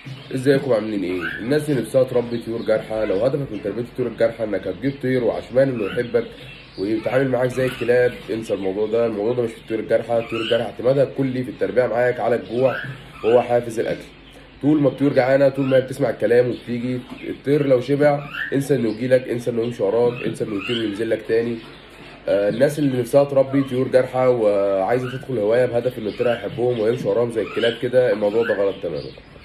ازيكم عاملين ايه؟ الناس اللي نفسها تربي طيور جارحة لو هدفك من تربية الطيور الجارحة انك هتجيب طير وعشمان انه يحبك ويتعامل معاك زي الكلاب انسى الموضوع ده، الموضوع ده مش في الطيور الجارحة، الطيور الجارحة اعتمادها الكلي في التربية معاك على الجوع وهو حافز الاكل. طول ما الطيور جعانة طول ما هي بتسمع الكلام وبتيجي الطير لو شبع انسى انه يجيلك انسى انه يمشي وراك انسى انه يطير وينزل لك تاني آه، الناس اللي نفسها تربي طيور جارحة وعايزة تدخل هواية بهدف ان الطير هيحبهم ويمشي وراهم زي الكلاب كده الموضوع ده غلط تماما